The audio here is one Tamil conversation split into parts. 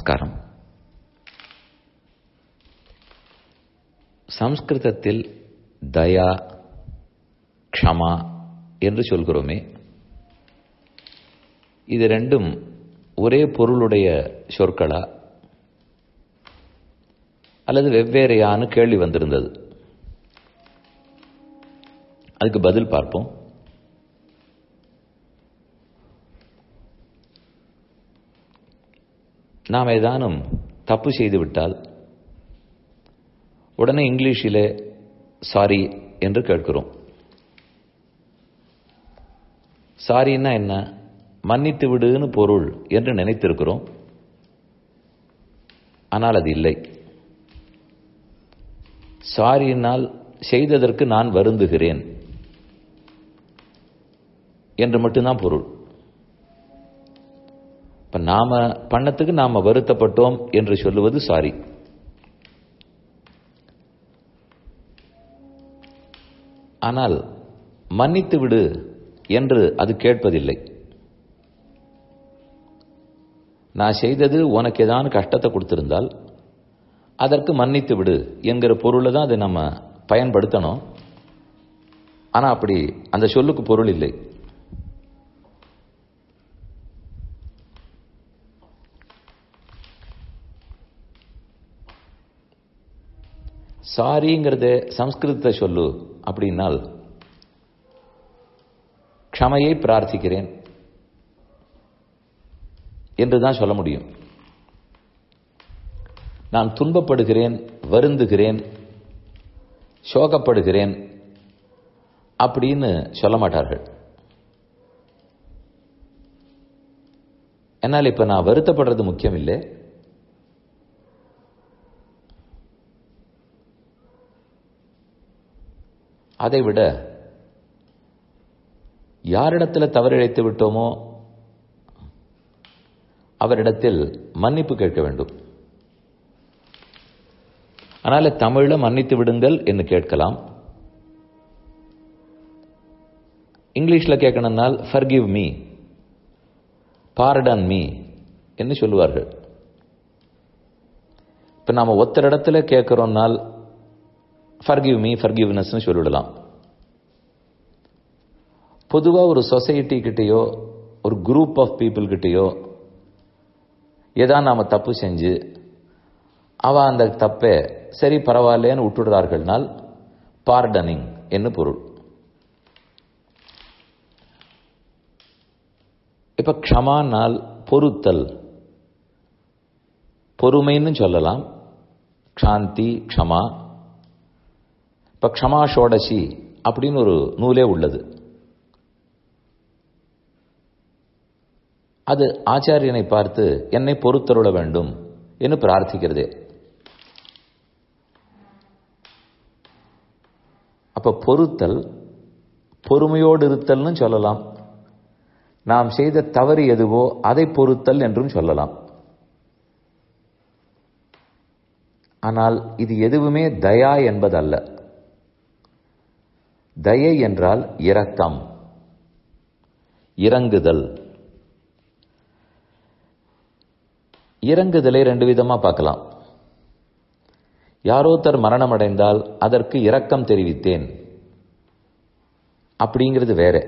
நமஸ்காரம் சம்ஸ்கிருதத்தில் தயா க்ஷமா என்று சொல்கிறோமே இது ரெண்டும் ஒரே பொருளுடைய சொற்களா அல்லது வெவ்வேறையான்னு கேள்வி வந்திருந்தது அதுக்கு பதில் பார்ப்போம் நாம் ஏதானும் தப்பு செய்து விட்டால் உடனே இங்கிலீஷிலே சாரி என்று கேட்கிறோம் சாரின்னா என்ன மன்னித்து விடுன்னு பொருள் என்று நினைத்திருக்கிறோம் ஆனால் அது இல்லை சாரியினால் செய்ததற்கு நான் வருந்துகிறேன் என்று மட்டும்தான் பொருள் இப்ப நாம பண்ணத்துக்கு நாம வருத்தப்பட்டோம் என்று சொல்லுவது சாரி ஆனால் மன்னித்து விடு என்று அது கேட்பதில்லை நான் செய்தது உனக்கு ஏதாவது கஷ்டத்தை கொடுத்திருந்தால் அதற்கு மன்னித்து விடு என்கிற பொருளை தான் அதை நம்ம பயன்படுத்தணும் ஆனால் அப்படி அந்த சொல்லுக்கு பொருள் இல்லை சாரிங்கிறத சம்ஸ்கிருதத்தை சொல்லு அப்படின்னால் க்ஷமையை பிரார்த்திக்கிறேன் என்று தான் சொல்ல முடியும் நான் துன்பப்படுகிறேன் வருந்துகிறேன் சோகப்படுகிறேன் அப்படின்னு சொல்ல மாட்டார்கள் என்னால் இப்ப நான் வருத்தப்படுறது முக்கியம் இல்லை அதை விட யாரிடத்தில் தவறிழைத்து விட்டோமோ அவரிடத்தில் மன்னிப்பு கேட்க வேண்டும் அதனால தமிழ்ல மன்னித்து விடுங்கள் என்று கேட்கலாம் இங்கிலீஷ்ல கேட்கணும்னால் ஃபர்கிவ் மீ பார்டன் மீ என்று சொல்லுவார்கள் இப்ப நாம ஒத்தர் இடத்துல கேட்கிறோம்னால் ஃபர்கிவ் மீ ஃபர்கிவ்னஸ் சொல்லிவிடலாம் பொதுவாக ஒரு சொசைட்டி கிட்டேயோ ஒரு குரூப் ஆஃப் பீப்புள் கிட்டேயோ ஏதா நாம தப்பு செஞ்சு அவ அந்த தப்பை சரி பரவாயில்லன்னு விட்டுடுறார்கள்னால் பார்டனிங் என்று பொருள் இப்ப க்ஷமானால் பொறுத்தல் பொறுமைன்னு சொல்லலாம் க்ஷாந்தி க்ஷமா இப்ப க்ஷமா ஷோடசி அப்படின்னு ஒரு நூலே உள்ளது அது ஆச்சாரியனை பார்த்து என்னை பொறுத்தருள வேண்டும் என்று பிரார்த்திக்கிறதே அப்ப பொறுத்தல் பொறுமையோடு இருத்தல்னு சொல்லலாம் நாம் செய்த தவறு எதுவோ அதை பொறுத்தல் என்றும் சொல்லலாம் ஆனால் இது எதுவுமே தயா என்பதல்ல தயை என்றால் இரக்கம் இறங்குதல் இறங்குதலை ரெண்டு விதமா பார்க்கலாம் யாரோத்தர் மரணம் அடைந்தால் அதற்கு இரக்கம் தெரிவித்தேன் அப்படிங்கிறது வேற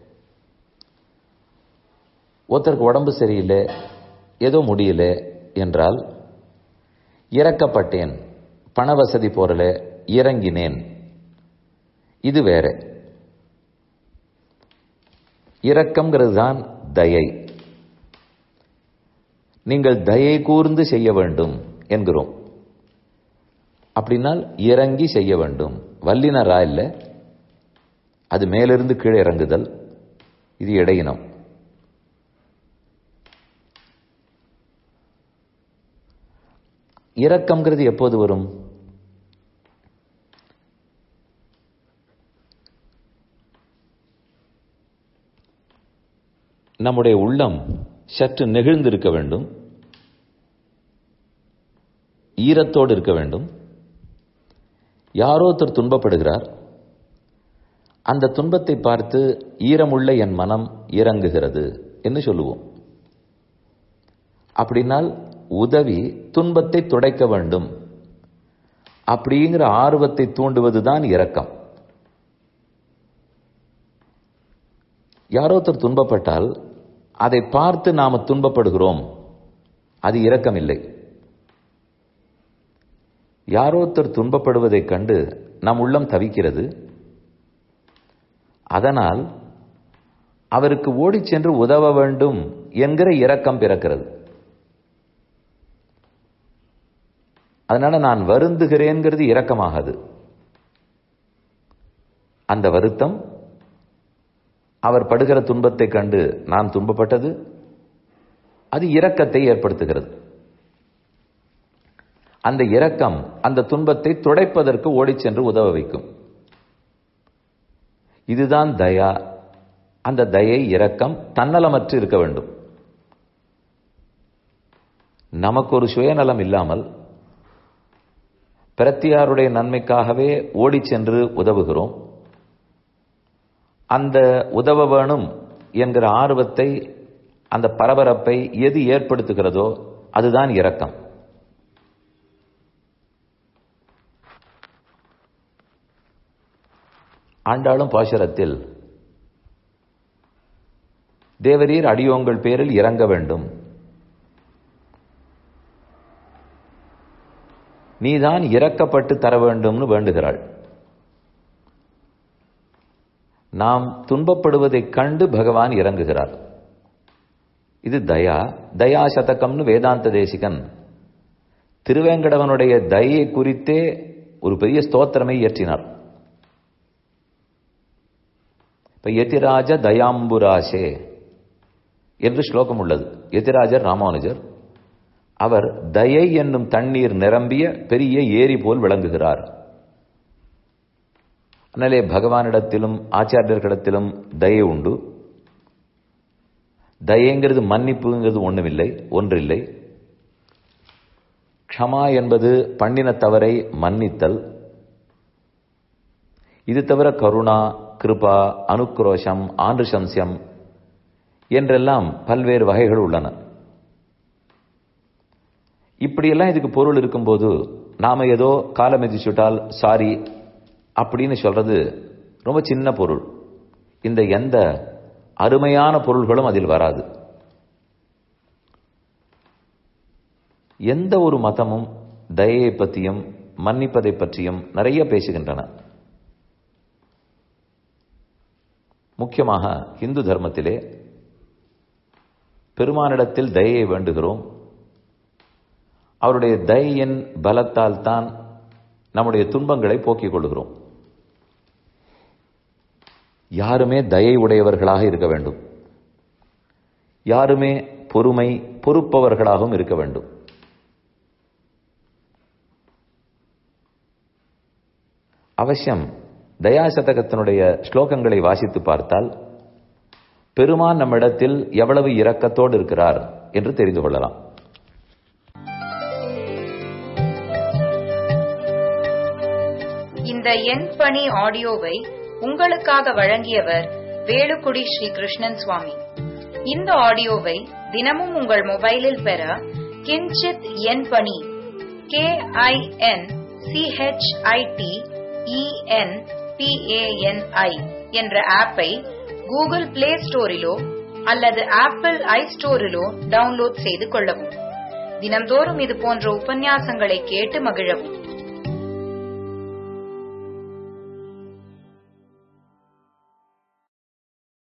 ஒருத்தருக்கு உடம்பு சரியில்லை ஏதோ முடியல என்றால் இறக்கப்பட்டேன் பண வசதி போறல இறங்கினேன் இது வேற இரக்கம்ங்கிறது தான் தயை நீங்கள் தயை கூர்ந்து செய்ய வேண்டும் என்கிறோம் அப்படின்னால் இறங்கி செய்ய வேண்டும் வல்லினரா இல்ல அது மேலிருந்து கீழே இறங்குதல் இது இடையினம் இரக்கம்ங்கிறது எப்போது வரும் நம்முடைய உள்ளம் சற்று நெகிழ்ந்திருக்க வேண்டும் ஈரத்தோடு இருக்க வேண்டும் யாரோ ஒருத்தர் துன்பப்படுகிறார் அந்த துன்பத்தை பார்த்து ஈரமுள்ள என் மனம் இறங்குகிறது என்று சொல்லுவோம் அப்படின்னால் உதவி துன்பத்தை துடைக்க வேண்டும் அப்படிங்கிற ஆர்வத்தை தூண்டுவதுதான் இரக்கம் யாரோ ஒருத்தர் துன்பப்பட்டால் அதை பார்த்து நாம துன்பப்படுகிறோம் அது இரக்கம் இல்லை யாரோ ஒருத்தர் துன்பப்படுவதைக் கண்டு நம் உள்ளம் தவிக்கிறது அதனால் அவருக்கு ஓடிச் சென்று உதவ வேண்டும் என்கிற இரக்கம் பிறக்கிறது அதனால நான் வருந்துகிறேங்கிறது இரக்கமாகாது அந்த வருத்தம் அவர் படுகிற துன்பத்தை கண்டு நான் துன்பப்பட்டது அது இரக்கத்தை ஏற்படுத்துகிறது அந்த இரக்கம் அந்த துன்பத்தை துடைப்பதற்கு ஓடிச் சென்று உதவ வைக்கும் இதுதான் தயா அந்த தயை இரக்கம் தன்னலமற்று இருக்க வேண்டும் நமக்கு ஒரு சுயநலம் இல்லாமல் பிரத்தியாருடைய நன்மைக்காகவே ஓடிச் சென்று உதவுகிறோம் அந்த உதவ வேணும் என்கிற ஆர்வத்தை அந்த பரபரப்பை எது ஏற்படுத்துகிறதோ அதுதான் இரக்கம் ஆண்டாளும் பாசுரத்தில் தேவரீர் அடியோங்கள் பேரில் இறங்க வேண்டும் நீதான் இறக்கப்பட்டு தர வேண்டும்னு வேண்டுகிறாள் நாம் துன்பப்படுவதைக் கண்டு பகவான் இறங்குகிறார் இது தயா தயா சதகம்னு வேதாந்த தேசிகன் திருவேங்கடவனுடைய தயை குறித்தே ஒரு பெரிய ஸ்தோத்திரமை இயற்றினார் இப்ப எதிராஜ தயாம்புராசே என்று ஸ்லோகம் உள்ளது எதிராஜர் ராமானுஜர் அவர் தயை என்னும் தண்ணீர் நிரம்பிய பெரிய ஏரி போல் விளங்குகிறார் அதனாலே பகவானிடத்திலும் ஆச்சாரியர்களிடத்திலும் தயை உண்டு தயைங்கிறது மன்னிப்புங்கிறது ஒண்ணுமில்லை ஒன்றில்லை க்ஷமா என்பது பண்ணின தவறை மன்னித்தல் இது தவிர கருணா கிருபா அனுக்ரோஷம் ஆண்டுசம்சியம் என்றெல்லாம் பல்வேறு வகைகள் உள்ளன இப்படியெல்லாம் இதுக்கு பொருள் இருக்கும்போது நாம ஏதோ காலம் எதிச்சுட்டால் சாரி அப்படின்னு சொல்றது ரொம்ப சின்ன பொருள் இந்த எந்த அருமையான பொருள்களும் அதில் வராது எந்த ஒரு மதமும் தயையை பற்றியும் மன்னிப்பதை பற்றியும் நிறைய பேசுகின்றன முக்கியமாக இந்து தர்மத்திலே பெருமானிடத்தில் தயையை வேண்டுகிறோம் அவருடைய தயையின் பலத்தால் தான் நம்முடைய துன்பங்களை போக்கிக் கொள்கிறோம் யாருமே தயை உடையவர்களாக இருக்க வேண்டும் யாருமே பொறுமை பொறுப்பவர்களாகவும் இருக்க வேண்டும் அவசியம் தயாசதகத்தினுடைய ஸ்லோகங்களை வாசித்து பார்த்தால் பெருமான் நம்மிடத்தில் எவ்வளவு இரக்கத்தோடு இருக்கிறார் என்று தெரிந்து கொள்ளலாம் இந்த எண் பணி ஆடியோவை உங்களுக்காக வழங்கியவர் வேலுக்குடி ஸ்ரீ கிருஷ்ணன் சுவாமி இந்த ஆடியோவை தினமும் உங்கள் மொபைலில் பெற கிஞ்சித் எண் பணி கே ஐ என் சிஹெச்ஐடி இஎன் பிஏஎன்ஐ என்ற ஆப்பை கூகுள் பிளே ஸ்டோரிலோ அல்லது ஆப்பிள் ஐ ஸ்டோரிலோ டவுன்லோட் செய்து கொள்ளவும் தினம்தோறும் இது போன்ற உபன்யாசங்களை கேட்டு மகிழவும்